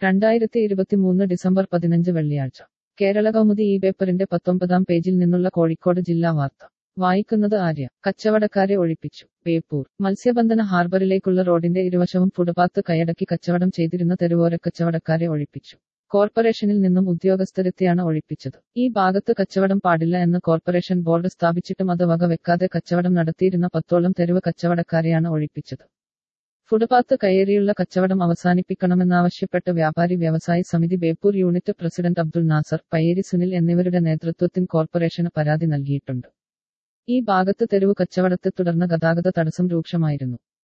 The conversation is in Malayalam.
രണ്ടായിരത്തി ഇരുപത്തിമൂന്ന് ഡിസംബർ പതിനഞ്ച് വെള്ളിയാഴ്ച കേരള കൗമുദി ഈ പേപ്പറിന്റെ പത്തൊമ്പതാം പേജിൽ നിന്നുള്ള കോഴിക്കോട് ജില്ലാ വാർത്ത വായിക്കുന്നത് ആര്യ കച്ചവടക്കാരെ ഒഴിപ്പിച്ചു ബേപ്പൂർ മത്സ്യബന്ധന ഹാർബറിലേക്കുള്ള റോഡിന്റെ ഇരുവശവും ഫുട്പാത്ത് കൈയടക്കി കച്ചവടം ചെയ്തിരുന്ന തെരുവോര കച്ചവടക്കാരെ ഒഴിപ്പിച്ചു കോർപ്പറേഷനിൽ നിന്നും ഉദ്യോഗസ്ഥരെത്തിയാണ് ഒഴിപ്പിച്ചത് ഈ ഭാഗത്ത് കച്ചവടം പാടില്ല എന്ന് കോർപ്പറേഷൻ ബോർഡ് സ്ഥാപിച്ചിട്ടും അത് വകവെക്കാതെ കച്ചവടം നടത്തിയിരുന്ന പത്തോളം തെരുവ് കച്ചവടക്കാരെയാണ് ഒഴിപ്പിച്ചത് ഫുട്പാത്ത് കയറിയുള്ള കച്ചവടം അവസാനിപ്പിക്കണമെന്നാവശ്യപ്പെട്ട് വ്യാപാരി വ്യവസായി സമിതി ബേപ്പൂർ യൂണിറ്റ് പ്രസിഡന്റ് അബ്ദുൾ നാസർ പയ്യേരി സുനിൽ എന്നിവരുടെ നേതൃത്വത്തിൽ കോർപ്പറേഷന് പരാതി നൽകിയിട്ടുണ്ട് ഈ ഭാഗത്ത് തെരുവ് കച്ചവടത്തെ തുടർന്ന് ഗതാഗത തടസ്സം രൂക്ഷമായിരുന്നു